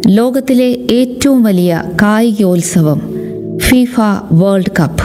ലോകത്തിലെ ഏറ്റവും വലിയ കായികോത്സവം ഫിഫ വേൾഡ് കപ്പ്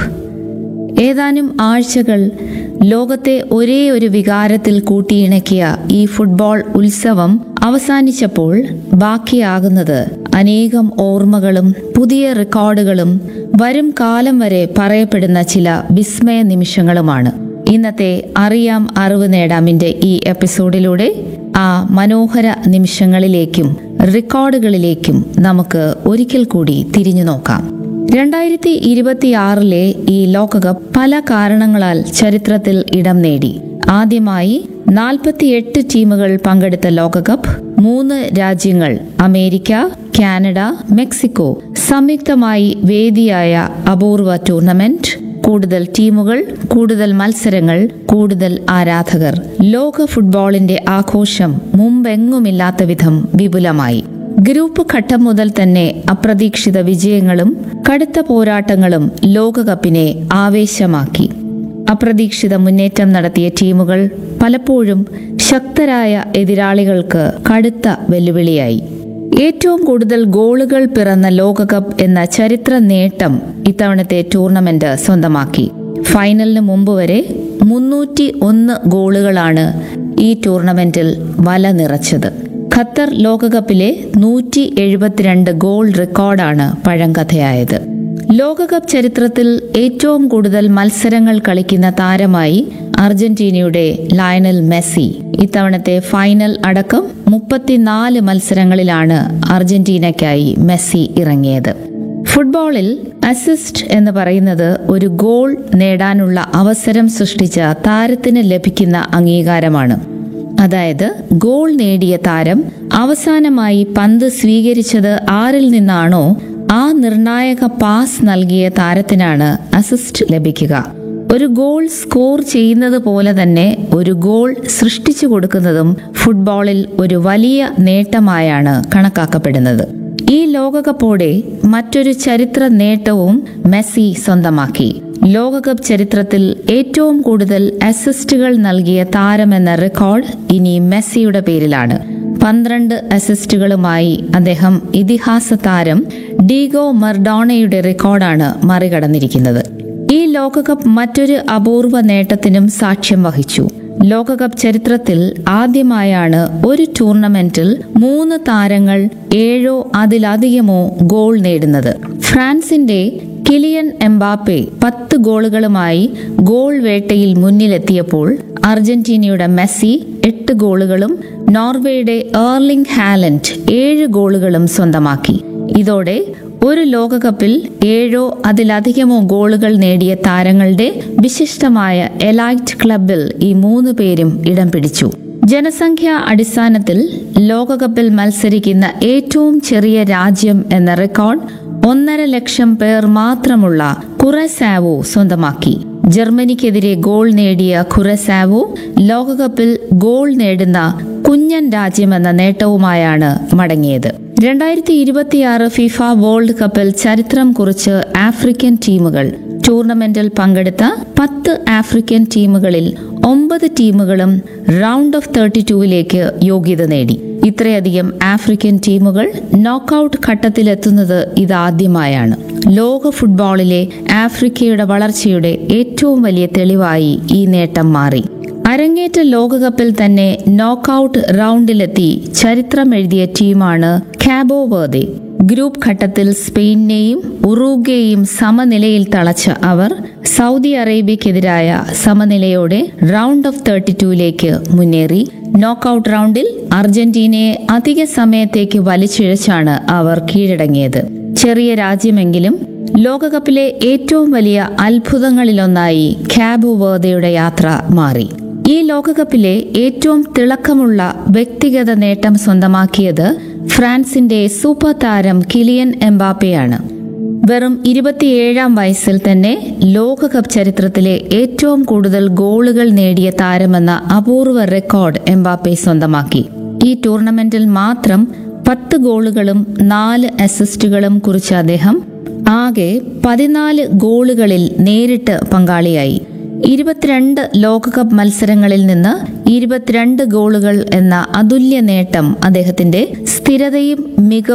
ഏതാനും ആഴ്ചകൾ ലോകത്തെ ഒരേ ഒരു വികാരത്തിൽ കൂട്ടിയിണക്കിയ ഈ ഫുട്ബോൾ ഉത്സവം അവസാനിച്ചപ്പോൾ ബാക്കിയാകുന്നത് അനേകം ഓർമ്മകളും പുതിയ റെക്കോർഡുകളും വരും കാലം വരെ പറയപ്പെടുന്ന ചില വിസ്മയ നിമിഷങ്ങളുമാണ് ഇന്നത്തെ അറിയാം അറിവ് നേടാമിന്റെ ഈ എപ്പിസോഡിലൂടെ ആ മനോഹര നിമിഷങ്ങളിലേക്കും റെക്കോർഡുകളിലേക്കും നമുക്ക് ഒരിക്കൽ കൂടി തിരിഞ്ഞു നോക്കാം രണ്ടായിരത്തി ഇരുപത്തിയാറിലെ ഈ ലോകകപ്പ് പല കാരണങ്ങളാൽ ചരിത്രത്തിൽ ഇടം നേടി ആദ്യമായി നാൽപ്പത്തിയെട്ട് ടീമുകൾ പങ്കെടുത്ത ലോകകപ്പ് മൂന്ന് രാജ്യങ്ങൾ അമേരിക്ക കാനഡ മെക്സിക്കോ സംയുക്തമായി വേദിയായ അപൂർവ ടൂർണമെന്റ് കൂടുതൽ ടീമുകൾ കൂടുതൽ മത്സരങ്ങൾ കൂടുതൽ ആരാധകർ ലോക ഫുട്ബോളിന്റെ ആഘോഷം മുമ്പെങ്ങുമില്ലാത്ത വിധം വിപുലമായി ഗ്രൂപ്പ് ഘട്ടം മുതൽ തന്നെ അപ്രതീക്ഷിത വിജയങ്ങളും കടുത്ത പോരാട്ടങ്ങളും ലോകകപ്പിനെ ആവേശമാക്കി അപ്രതീക്ഷിത മുന്നേറ്റം നടത്തിയ ടീമുകൾ പലപ്പോഴും ശക്തരായ എതിരാളികൾക്ക് കടുത്ത വെല്ലുവിളിയായി ഏറ്റവും കൂടുതൽ ഗോളുകൾ പിറന്ന ലോകകപ്പ് എന്ന ചരിത്ര നേട്ടം ഇത്തവണത്തെ ടൂർണമെന്റ് സ്വന്തമാക്കി ഫൈനലിന് മുമ്പ് വരെ മുന്നൂറ്റി ഒന്ന് ഗോളുകളാണ് ഈ ടൂർണമെന്റിൽ വല നിറച്ചത് ഖത്തർ ലോകകപ്പിലെ നൂറ്റി എഴുപത്തിരണ്ട് ഗോൾ റെക്കോർഡാണ് പഴങ്കഥയായത് ലോകകപ്പ് ചരിത്രത്തിൽ ഏറ്റവും കൂടുതൽ മത്സരങ്ങൾ കളിക്കുന്ന താരമായി അർജന്റീനയുടെ ലയണൽ മെസ്സി ഇത്തവണത്തെ ഫൈനൽ അടക്കം മുപ്പത്തിനാല് മത്സരങ്ങളിലാണ് അർജന്റീനയ്ക്കായി മെസ്സി ഇറങ്ങിയത് ഫുട്ബോളിൽ അസിസ്റ്റ് എന്ന് പറയുന്നത് ഒരു ഗോൾ നേടാനുള്ള അവസരം സൃഷ്ടിച്ച താരത്തിന് ലഭിക്കുന്ന അംഗീകാരമാണ് അതായത് ഗോൾ നേടിയ താരം അവസാനമായി പന്ത് സ്വീകരിച്ചത് ആരിൽ നിന്നാണോ ആ നിർണായക പാസ് നൽകിയ താരത്തിനാണ് അസിസ്റ്റ് ലഭിക്കുക ഒരു ഗോൾ സ്കോർ ചെയ്യുന്നത് പോലെ തന്നെ ഒരു ഗോൾ സൃഷ്ടിച്ചു കൊടുക്കുന്നതും ഫുട്ബോളിൽ ഒരു വലിയ നേട്ടമായാണ് കണക്കാക്കപ്പെടുന്നത് ഈ ലോകകപ്പോടെ മറ്റൊരു ചരിത്ര നേട്ടവും മെസ്സി സ്വന്തമാക്കി ലോകകപ്പ് ചരിത്രത്തിൽ ഏറ്റവും കൂടുതൽ അസിസ്റ്റുകൾ നൽകിയ താരമെന്ന റെക്കോർഡ് ഇനി മെസ്സിയുടെ പേരിലാണ് പന്ത്രണ്ട് അസിസ്റ്റുകളുമായി അദ്ദേഹം ഇതിഹാസ താരം ഡീഗോ മർഡോണയുടെ റെക്കോർഡാണ് മറികടന്നിരിക്കുന്നത് ഈ ലോകകപ്പ് മറ്റൊരു അപൂർവ നേട്ടത്തിനും സാക്ഷ്യം വഹിച്ചു ലോകകപ്പ് ചരിത്രത്തിൽ ആദ്യമായാണ് ഒരു ടൂർണമെന്റിൽ മൂന്ന് താരങ്ങൾ ഏഴോ അതിലധികമോ ഗോൾ നേടുന്നത് ഫ്രാൻസിന്റെ കിലിയൻ എംബാപ്പെ പത്ത് ഗോളുകളുമായി ഗോൾ വേട്ടയിൽ മുന്നിലെത്തിയപ്പോൾ അർജന്റീനയുടെ മെസ്സി എട്ട് ഗോളുകളും നോർവേയുടെ ഏർലിംഗ് ഹാലൻഡ് ഏഴ് ഗോളുകളും സ്വന്തമാക്കി ഇതോടെ ഒരു ലോകകപ്പിൽ ഏഴോ അതിലധികമോ ഗോളുകൾ നേടിയ താരങ്ങളുടെ വിശിഷ്ടമായ എലൈറ്റ് ക്ലബിൽ ഈ മൂന്ന് പേരും ഇടം പിടിച്ചു ജനസംഖ്യാ അടിസ്ഥാനത്തിൽ ലോകകപ്പിൽ മത്സരിക്കുന്ന ഏറ്റവും ചെറിയ രാജ്യം എന്ന റെക്കോർഡ് ഒന്നര ലക്ഷം പേർ മാത്രമുള്ള കുറസാവോ സ്വന്തമാക്കി ജർമ്മനിക്കെതിരെ ഗോൾ നേടിയ ഖുറസാവോ ലോകകപ്പിൽ ഗോൾ നേടുന്ന കുഞ്ഞൻ രാജ്യമെന്ന നേട്ടവുമായാണ് മടങ്ങിയത് രണ്ടായിരത്തി ഇരുപത്തിയാറ് ഫിഫ വേൾഡ് കപ്പിൽ ചരിത്രം കുറിച്ച് ആഫ്രിക്കൻ ടീമുകൾ ടൂർണമെന്റിൽ പങ്കെടുത്ത പത്ത് ആഫ്രിക്കൻ ടീമുകളിൽ ഒമ്പത് ടീമുകളും റൗണ്ട് ഓഫ് തേർട്ടി ടൂവിലേക്ക് യോഗ്യത നേടി ഇത്രയധികം ആഫ്രിക്കൻ ടീമുകൾ നോക്കൌട്ട് ഘട്ടത്തിലെത്തുന്നത് ഇതാദ്യമായാണ് ലോക ഫുട്ബോളിലെ ആഫ്രിക്കയുടെ വളർച്ചയുടെ ഏറ്റവും വലിയ തെളിവായി ഈ നേട്ടം മാറി അരങ്ങേറ്റ ലോകകപ്പിൽ തന്നെ നോക്കൌട്ട് റൗണ്ടിലെത്തി ചരിത്രം എഴുതിയ ടീമാണ് കാബോ വേർദെ ഗ്രൂപ്പ് ഘട്ടത്തിൽ സ്പെയിനെയും ഉറുഗയെയും സമനിലയിൽ തളച്ച അവർ സൗദി അറേബ്യക്കെതിരായ സമനിലയോടെ റൗണ്ട് ഓഫ് തേർട്ടി ടൂയിലേക്ക് മുന്നേറി നോക്കൌട്ട് റൗണ്ടിൽ അർജന്റീനയെ അധിക സമയത്തേക്ക് വലിച്ചിഴച്ചാണ് അവർ കീഴടങ്ങിയത് ചെറിയ രാജ്യമെങ്കിലും ലോകകപ്പിലെ ഏറ്റവും വലിയ അത്ഭുതങ്ങളിലൊന്നായി കാബോ വേർദയുടെ യാത്ര മാറി ഈ ലോകകപ്പിലെ ഏറ്റവും തിളക്കമുള്ള വ്യക്തിഗത നേട്ടം സ്വന്തമാക്കിയത് ഫ്രാൻസിന്റെ സൂപ്പർ താരം കിലിയൻ എംബാപ്പയാണ് വെറും ഇരുപത്തിയേഴാം വയസ്സിൽ തന്നെ ലോകകപ്പ് ചരിത്രത്തിലെ ഏറ്റവും കൂടുതൽ ഗോളുകൾ നേടിയ താരമെന്ന അപൂർവ റെക്കോർഡ് എംബാപ്പെ സ്വന്തമാക്കി ഈ ടൂർണമെന്റിൽ മാത്രം പത്ത് ഗോളുകളും നാല് അസിസ്റ്റുകളും കുറിച്ച അദ്ദേഹം ആകെ പതിനാല് ഗോളുകളിൽ നേരിട്ട് പങ്കാളിയായി ഇരുപത്തിരണ്ട് ലോകകപ്പ് മത്സരങ്ങളിൽ നിന്ന് ഇരുപത്തിരണ്ട് ഗോളുകൾ എന്ന അതുല്യ നേട്ടം അദ്ദേഹത്തിന്റെ സ്ഥിരതയും മികവും